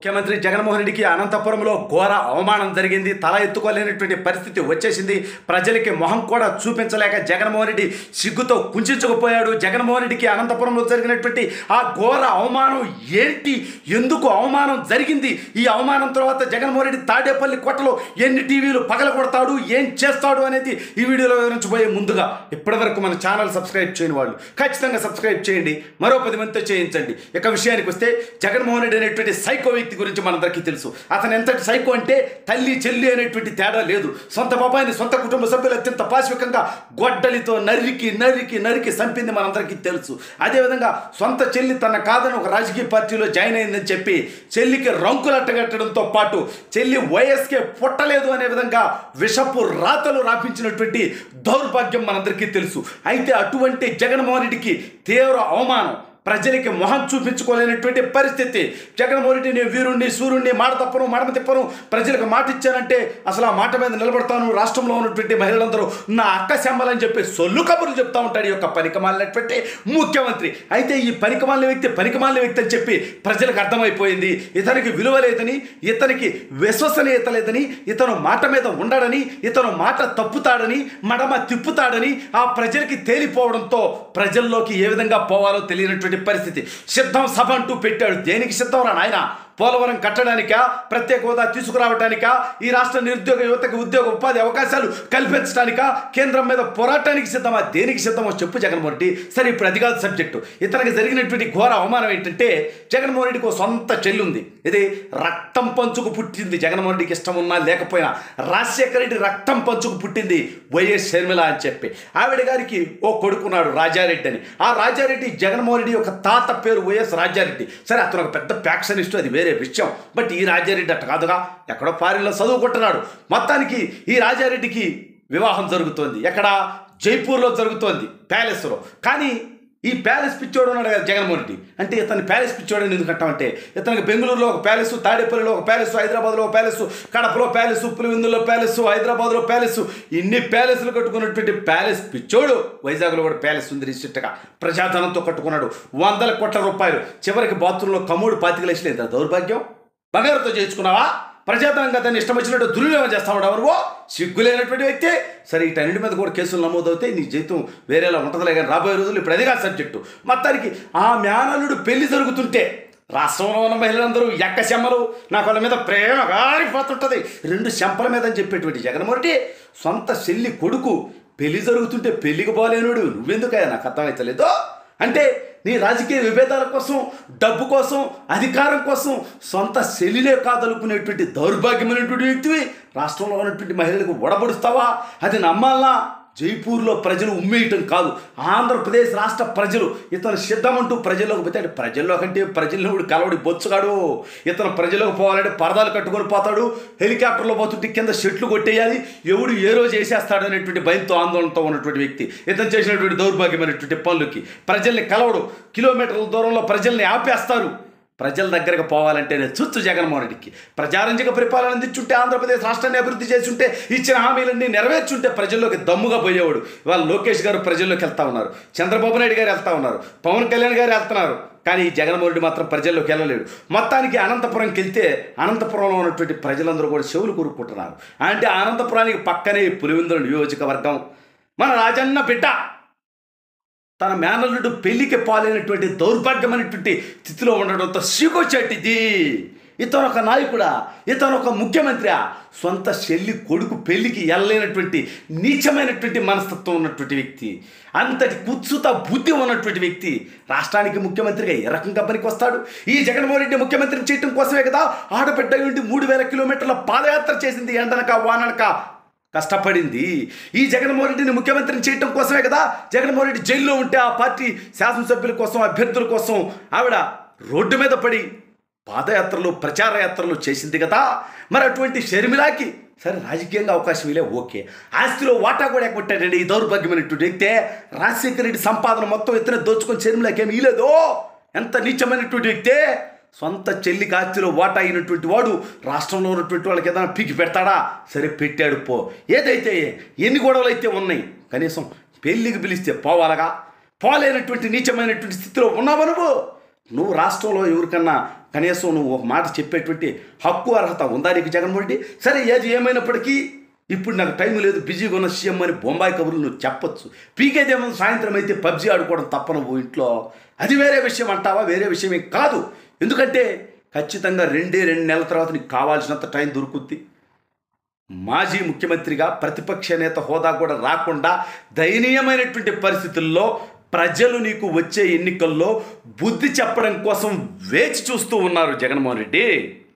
ముఖ్యమంత్రి జగన్మోహన్ రెడ్డికి అనంతపురంలో ఘోర అవమానం జరిగింది తల ఎత్తుకోలేనటువంటి పరిస్థితి వచ్చేసింది ప్రజలకి మొహం కూడా చూపించలేక జగన్మోహన్ రెడ్డి సిగ్గుతో కుంచుకుపోయాడు జగన్మోహన్ రెడ్డికి అనంతపురంలో జరిగినటువంటి ఆ ఘోర అవమానం ఏంటి ఎందుకు అవమానం జరిగింది ఈ అవమానం తర్వాత జగన్మోహన్ రెడ్డి తాడేపల్లి కొట్టలో ఎన్ని టీవీలు పగల కొడతాడు ఏం చేస్తాడు అనేది ఈ వీడియోలో వివరించబోయే ముందుగా ఇప్పటివరకు మన ఛానల్ సబ్స్క్రైబ్ చేయని వాళ్ళు ఖచ్చితంగా సబ్స్క్రైబ్ చేయండి మరో పది మందితో చేయించండి ఇక విషయానికి వస్తే జగన్మోహన్ రెడ్డి అనేటువంటి సైకో వ్యక్తి గురించి మనందరికీ తెలుసు అతను ఎంతటి సైకో అంటే తల్లి చెల్లి అనేటువంటి తేడా లేదు సొంత బాబాయిని సొంత కుటుంబ సభ్యులు అత్యంత పాశవికంగా గొడ్డలితో నరికి నరికి నరికి చంపింది మనందరికీ తెలుసు అదేవిధంగా సొంత చెల్లి తన కాదని ఒక రాజకీయ పార్టీలో జాయిన్ అయిందని చెప్పి చెల్లికి రంకులట్టగట్టడంతో పాటు చెల్లి వయస్కే పుట్టలేదు అనే విధంగా విషపు రాతలు రాపించినటువంటి దౌర్భాగ్యం మనందరికీ తెలుసు అయితే అటువంటి జగన్మోహన్ రెడ్డికి తీవ్ర అవమానం ప్రజలకి మొహం చూపించుకోలేనటువంటి పరిస్థితి జగన్మోహన్ రెడ్డి నేను వీరుణ్ణి సూర్యుడిని మాట తప్పను మడమ తిప్పను ప్రజలకు మాట ఇచ్చానంటే అసలు ఆ మాట మీద నిలబడతాను రాష్ట్రంలో ఉన్నటువంటి మహిళలందరూ నా అక్క శంబలని చెప్పి సొల్లు కబుర్లు చెప్తా ఉంటాడు ఈ యొక్క పనికిమాలినటువంటి ముఖ్యమంత్రి అయితే ఈ పనికిమాలిన వ్యక్తి పనికిమాలిన వ్యక్తి అని చెప్పి ప్రజలకు అర్థమైపోయింది ఇతనికి విలువ లేదని ఇతనికి విశ్వసనీయత లేదని ఇతను మాట మీద ఉండడని ఇతను మాట తప్పుతాడని మడమ తిప్పుతాడని ఆ ప్రజలకి తేలిపోవడంతో ప్రజల్లోకి ఏ విధంగా పోవాలో తెలియనటువంటి పరిస్థితి సిద్ధం సభ అంటూ పెట్టాడు దేనికి సిద్ధం రా నాయన పోలవరం కట్టడానికా ప్రత్యేక హోదా తీసుకురావడానికా ఈ రాష్ట్ర నిరుద్యోగ యువతకు ఉద్యోగ ఉపాధి అవకాశాలు కల్పించడానికా కేంద్రం మీద పోరాటానికి సిద్ధమా దేనికి సిద్ధమో చెప్పు జగన్మోహన్ రెడ్డి సరే ఇప్పుడు అది కాదు సబ్జెక్టు ఇతనికి జరిగినటువంటి ఘోర అవమానం ఏంటంటే జగన్మోహన్ రెడ్డికి ఒక సొంత చెల్లి ఉంది ఇది రక్తం పంచుకు పుట్టింది జగన్మోహన్ రెడ్డికి ఇష్టం ఉన్నా లేకపోయినా రాజశేఖర రెడ్డి రక్తం పంచుకు పుట్టింది వైఎస్ షర్మిల అని చెప్పి ఆవిడ గారికి ఓ కొడుకున్నాడు రాజారెడ్డి అని ఆ రాజారెడ్డి జగన్మోహన్ రెడ్డి యొక్క తాత పేరు వైఎస్ రాజారెడ్డి సరే అతను ఒక పెద్ద ప్యాక్షనిస్ట్ అది వేరే విషయం బట్ ఈ రాజారెడ్డి అట్ట కాదుగా ఎక్కడో ఫారిన్లో చదువుకుంటున్నాడు మొత్తానికి ఈ రాజారెడ్డికి వివాహం జరుగుతోంది ఎక్కడ జైపూర్లో జరుగుతోంది ప్యాలెస్లో కానీ ఈ ప్యాలెస్ పిచ్చోడు ఉన్నాడు కదా జగన్మోహన్ రెడ్డి అంటే ఇతను ప్యాలెస్ పిచ్చోడు ఎందుకు అంటామంటే ఇతనికి బెంగళూరులో ఒక ప్యాలెస్ తాడేపల్లిలో ఒక ప్యాలెస్ హైదరాబాద్లో ఒక ప్యాలెస్ కడపలో ప్యాలెస్ పులివెందులో ప్యాలెస్ హైదరాబాద్లో ప్యాలెస్ ఇన్ని ప్యాలెస్లు కట్టుకున్నటువంటి ప్యాలెస్ పిచ్చోడు వైజాగ్లో కూడా ప్యాలెస్ ఉంది రీసెంట్గా ప్రజాధనంతో కట్టుకున్నాడు వందల కోట్ల రూపాయలు చివరికి బాత్రూంలో కమ్ముడు పాతికలేసలేదు దౌర్భాగ్యం బంగారుతో చేయించుకున్నావా ప్రజాతంగా దాన్ని ఇష్టం వచ్చినట్టు దుర్వినియోగం చేస్తా ఉండవు నువ్వు సిగ్గులేనటువంటి వ్యక్తి సరే వీటన్నిటి మీద కూడా కేసులు నమోదవుతాయి నీ జీతం వేరేలా ఉంటుందిలే కానీ రాబోయే రోజులు ఇప్పుడు అది కాదు సబ్జెక్టు మొత్తానికి ఆ మేనల్లుడు పెళ్లి జరుగుతుంటే రాష్ట్రంలో ఉన్న మహిళలందరూ ఎక్క శమ్మలు నాకు వాళ్ళ మీద ప్రేమ గారిపోతుంటుంది రెండు శంపల మీద అని చెప్పేటువంటి జగన్మోహన్ రెడ్డి సొంత చెల్లి కొడుకు పెళ్లి జరుగుతుంటే పెళ్లికి పోలేనుడు నువ్వెందుకయ్యా నాకు అర్థమవుతలేదు అంటే నీ రాజకీయ విభేదాల కోసం డబ్బు కోసం అధికారం కోసం సొంత శలిలే కాదనుకునేటువంటి దౌర్భాగ్యమైనటువంటి వ్యక్తివి రాష్ట్రంలో ఉన్నటువంటి మహిళలకు ఒడబడుస్తావా అది నమ్మాలనా జైపూర్లో ప్రజలు ఉమ్మేయటం కాదు ఆంధ్రప్రదేశ్ రాష్ట్ర ప్రజలు ఇతను సిద్ధమంటూ ప్రజల్లోకి పోతే అంటే ప్రజల్లో కంటే ప్రజల్లో కలవడి బొచ్చుగాడు ఇతను ప్రజల్లోకి పోవాలంటే పరదాలు కట్టుకొని పోతాడు హెలికాప్టర్లో పోతుంటే కింద షెట్లు కొట్టేయాలి ఎవడు ఏ రోజు వేసేస్తాడు అనేటువంటి భయంతో ఆందోళనతో ఉన్నటువంటి వ్యక్తి ఇతను చేసినటువంటి దౌర్భాగ్యమైనటువంటి పనులకి ప్రజల్ని కలవడు కిలోమీటర్ల దూరంలో ప్రజల్ని ఆపేస్తారు ప్రజల దగ్గరకు పోవాలంటేనే చుచ్చు జగన్మోహన్ రెడ్డికి ప్రజారంజక పరిపాలన అందించుంటే ఆంధ్రప్రదేశ్ రాష్ట్రాన్ని అభివృద్ధి చేస్తుంటే ఇచ్చిన హామీలన్నీ నెరవేర్చుంటే ప్రజల్లోకి దమ్ముగా పోయేవాడు ఇవాళ లోకేష్ గారు ప్రజల్లోకి వెళ్తా ఉన్నారు చంద్రబాబు నాయుడు గారు వెళ్తా ఉన్నారు పవన్ కళ్యాణ్ గారు వెళ్తున్నారు కానీ ఈ జగన్మోహన్ రెడ్డి మాత్రం ప్రజల్లోకి వెళ్ళలేడు మొత్తానికి అనంతపురంకి వెళ్తే అనంతపురంలో ఉన్నటువంటి ప్రజలందరూ కూడా చెవులు కూరుకుంటున్నారు అంటే అనంతపురానికి పక్కనే పులివెందుల నియోజకవర్గం మన రాజన్న బిడ్డ తన మేనల్లుడు పెళ్లికి పాలైనటువంటి దౌర్భాగ్యమైనటువంటి స్థితిలో ఉండడంతో సిగొచ్చేటిది ఇతను ఒక నాయకుడా ఇతను ఒక ముఖ్యమంత్రి సొంత చెల్లి కొడుకు పెళ్లికి వెళ్ళలేనటువంటి నీచమైనటువంటి మనస్తత్వం ఉన్నటువంటి వ్యక్తి అంతటి కుత్సుత బుద్ధి ఉన్నటువంటి వ్యక్తి రాష్ట్రానికి ముఖ్యమంత్రిగా ఏ రకంగా పనికి వస్తాడు ఈ జగన్మోహన్ రెడ్డి ముఖ్యమంత్రిని చేయటం కోసమే కదా ఆడబిడ్డ నుండి మూడు వేల కిలోమీటర్ల పాదయాత్ర చేసింది ఎండనక వాననక కష్టపడింది ఈ జగన్మోహన్ రెడ్డిని ముఖ్యమంత్రిని చేయటం కోసమే కదా జగన్మోహన్ రెడ్డి జైల్లో ఉంటే ఆ పార్టీ శాసనసభ్యుల కోసం అభ్యర్థుల కోసం ఆవిడ రోడ్డు మీద పడి పాదయాత్రలు ప్రచార యాత్రలు చేసింది కదా మరి అటువంటి షర్మిలాకి సరే రాజకీయంగా అవకాశం ఇలే ఓకే ఆస్తిలో వాటా కూడా ఎక్కొట్టాడండి ఈ దౌర్భాగ్యమైనటువంటి వ్యక్తే రాజశేఖర రెడ్డి సంపాదన మొత్తం ఎత్తున దోచుకొని షర్మిలాకి ఏమి ఇలేదో ఎంత నీచమైనటువంటి వ్యక్తే సొంత చెల్లికి ఆస్తిలో వాటా అయినటువంటి వాడు రాష్ట్రంలో ఉన్నటువంటి వాళ్ళకి ఏదైనా పీకి పెడతాడా సరే పెట్టాడు పో ఏదైతే ఎన్ని గొడవలు అయితే ఉన్నాయి కనీసం పెళ్ళికి పిలిస్తే పోవాలగా పోలేనటువంటి నీచమైనటువంటి స్థితిలో ఉన్నావు నువ్వు నువ్వు రాష్ట్రంలో ఎవరికన్నా కనీసం నువ్వు ఒక మాట చెప్పేటువంటి హక్కు అర్హత ఉందా నీకు జగన్మోహన్ రెడ్డి సరే ఏది ఏమైనప్పటికీ ఇప్పుడు నాకు టైం లేదు బిజీగా ఉన్న సీఎం అని బొంబాయి కబుర్లు నువ్వు చెప్పొచ్చు పీకేదేమో సాయంత్రం అయితే పబ్జీ ఆడుకోవడం తప్ప నువ్వు ఇంట్లో అది వేరే విషయం అంటావా వేరే విషయమే కాదు ఎందుకంటే ఖచ్చితంగా రెండే రెండు నెలల తర్వాత నీకు కావాల్సినంత టైం దొరుకుద్ది మాజీ ముఖ్యమంత్రిగా ప్రతిపక్ష నేత హోదా కూడా రాకుండా దయనీయమైనటువంటి పరిస్థితుల్లో ప్రజలు నీకు వచ్చే ఎన్నికల్లో బుద్ధి చెప్పడం కోసం వేచి చూస్తూ ఉన్నారు జగన్మోహన్ రెడ్డి